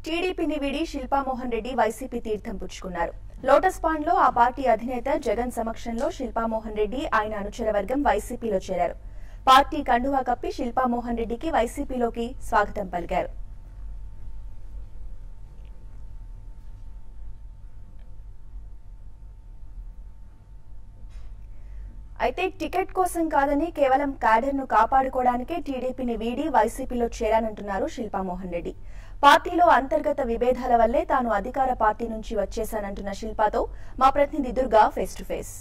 టీడీపీని వీడి శిల్పామోహన్ రెడ్డి వైసీపీ తీర్థం పుచ్చుకున్నారు లోటస్ పాండ్ లో ఆ పార్టీ అధినేత జగన్ సమక్షంలో శిల్పామోహన్ రెడ్డి ఆయన అనుచర వర్గం వైసీపీలో చేరారు పార్టీ కండువా కప్పి శిల్పామోహన్ రెడ్డికి వైసీపీలోకి స్వాగతం పలికారు అయితే టికెట్ కోసం కాదని కేవలం క్యాడర్ ను కాపాడుకోవడానికే టీడీపీని వీడి వైసీపీలో చేరానంటున్నారు శిల్పామోహన్ రెడ్డి పార్టీలో అంతర్గత విభేదాల వల్లే తాను అధికార పార్టీ నుంచి వచ్చేశానంటున్న శిల్పాతో మా ప్రతినిధి Durga face to face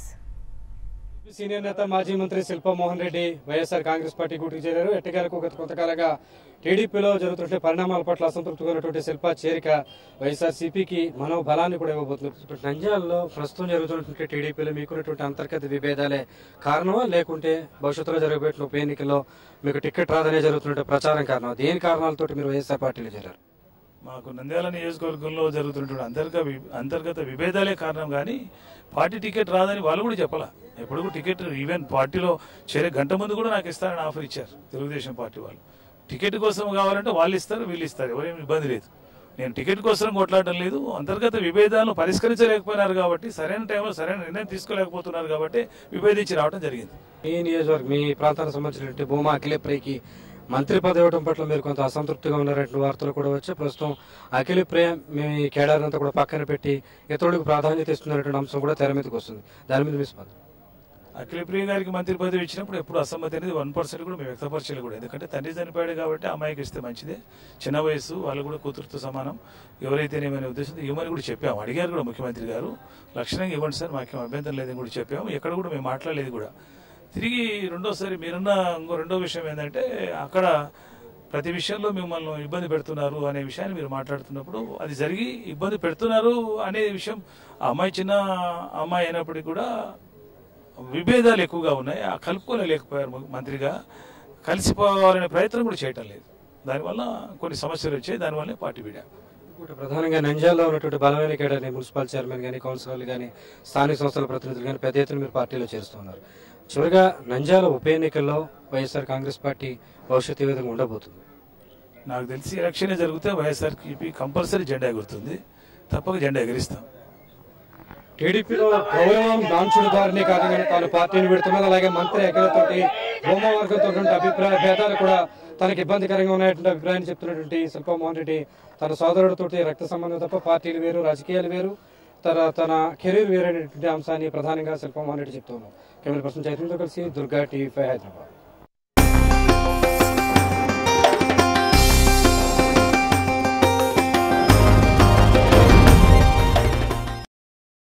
senior నేత మాజీ మంత్రి శిల్పా మోహన్ రెడ్డి వైఎస్ఆర్ కాంగ్రెస్ పార్టీ గూటికి చేరారు ఎట్టకేలకు గత కొంతకాలంగా టీడీపీలో జరుగుతున్న పరిణామాల పట్ల అసంతృప్తిగా ఉన్నటువంటి శిల్పా చేరిక వైఎస్ఆర్ సిపికి మనోబలాన్ని కూడా ఇవ్వబోతున్నారు నంద్యాలలో ప్రస్తుతం జరుగుతున్నటువంటి టీడీపీలో మీకున్నటువంటి అంతర్గత విభేదాలే కారణమా లేకుంటే భవిష్యత్తులో జరగబోతున్న ఉప ఎన్నికల్లో మీకు టికెట్ రాదనే జరుగుతున్న ప్రచారం కారణం దేని కారణాలతో మీరు వైఎస్ఆర్ పార్టీలో చేరారు మాకు నంద్యాల నియోజకవర్గంలో జరుగుతున్నటువంటి అంతర్గత వి- అంతర్గత విభేదాలే కారణం కానీ పార్టీ టికెట్ రాదని వాళ్ళు కూడా చెప్పాల ఎప్పుడు కూడా టికెట్ ఈవెన్ పార్టీలో చేరే గంట ముందు కూడా నాకు ఇస్తారని ఆఫర్ ఇచ్చారు తెలుగుదేశం పార్టీ వాళ్ళు టికెట్ కోసం కావాలంటే వాళ్ళు ఇస్తారు వీళ్ళు ఇస్తారు ఎవరేం ఇబ్బంది లేదు నేను టికెట్ కోసం కొట్లాడడం లేదు అంతర్గత విభేదాలను పరిష్కరించలేకపోయినారు కాబట్టి సరైన టైంలో సరైన నిర్ణయం తీసుకోలేకపోతున్నారు కాబట్టి విభేదించి రావడం జరిగింది మీ నియోజకవర్గం మీ ప్రాంతానికి సంబంధించినటువంటి భూమా అఖిలప్రియకి మంత్రి పదవి ఇవ్వడం పట్ల మీరు కొంత అసంతృప్తిగా ఉన్నారంటే వార్తలు కూడా వచ్చి ప్రస్తుతం అఖిలప్రియ మీ కేడార్ అంతా కూడా పక్కన పెట్టి ఇతరులకు ప్రాధాన్యత ఇస్తున్నటువంటి అంశం కూడా తెర మీదకి వస్తుంది దాని మీద మీ స్పందన అఖిలప్రియ గారికి మంత్రి పదవి ఇచ్చినప్పుడు ఎప్పుడు అసమ్మతి అనేది వన్ పర్సెంట్ కూడా మేము వ్యక్తపరచాలి కూడా ఎందుకంటే తండ్రి చనిపోయాడు కాబట్టి అమ్మాయికి ఇస్తే మంచిదే చిన్న వయసు వాళ్ళు కూడా కూతురుతో సమానం ఎవరైతేనేమనే ఉద్దేశంతో ఇవ్వమని కూడా చెప్పాము అడిగారు కూడా ముఖ్యమంత్రి గారు లక్షణంగా ఇవ్వండి సార్ మాకేం అభ్యంతరం లేదని కూడా చెప్పాము ఎక్కడ కూడా మేము మాట్లాడలేదు కూడా తిరిగి రెండోసారి మీరున్న ఇంకో రెండో విషయం ఏంటంటే అక్కడ ప్రతి విషయంలో మిమ్మల్ని ఇబ్బంది పెడుతున్నారు అనే విషయాన్ని మీరు మాట్లాడుతున్నప్పుడు అది జరిగి ఇబ్బంది పెడుతున్నారు అనే విషయం ఆ అమ్మాయి చిన్న అమ్మాయి అయినప్పటికీ కూడా విభేదాలు ఎక్కువగా ఉన్నాయి ఆ కలుపుకోలేకపోయారు మ- మంత్రిగా కలిసిపోవాలనే ప్రయత్నం కూడా చేయటం లేదు దానివల్ల కొన్ని సమస్యలు వచ్చాయి దానివల్ల పార్టీ వీడా ఇప్పుడు ప్రధానంగా నంద్యాలలో ఉన్నటువంటి బలమైన కేడర్ని మున్సిపల్ చైర్మన్ కానీ కౌన్సిలర్లు కానీ స్థానిక సంస్థల ప్రతినిధులు కానీ పెద్ద ఎత్తున మీరు పార్టీలో చేరుస్తున్నారు చివరిగా నంద్యాల ఉప ఎన్నికల్లో వైఎస్ఆర్ కాంగ్రెస్ పార్టీ భవిష్యత్తు ఏ విధంగా ఉండబోతుంది నాకు తెలిసి ఎలక్షన్ జరిగితే వైఎస్ఆర్కి కంపల్సరీ జెండా ఎగురుతుంది తప్పక జెండా ఎగిరిస్తాం టీడీపీలో గౌరవం దాంచుడు దారిని కారణంగానే తాను పార్టీని పెడుతున్నది అలాగే మంత్రి అఖిలతోటి హోమవర్గంతో ఉన్నటువంటి అభిప్రాయ భేదాలు కూడా తనకి ఇబ్బందికరంగా ఉన్నటువంటి అభిప్రాయాన్ని చెప్తున్నటువంటి శిల్పమోహన్ రెడ్డి తన సోదరుడితోటి రక్త సంబంధం తప్ప పార్టీలు వేరు రాజకీయాలు వేరు తన తన కెరీర్ వేరు అనేటువంటి అంశాన్ని ప్రధానంగా శిల్పమోహన్ రెడ్డి చెప్తూ ఉన్నారు కెమెరా పర్సన్ చైతన్యతో కలిసి దుర్గా టీవీ ఫైవ్ హైదరాబాద్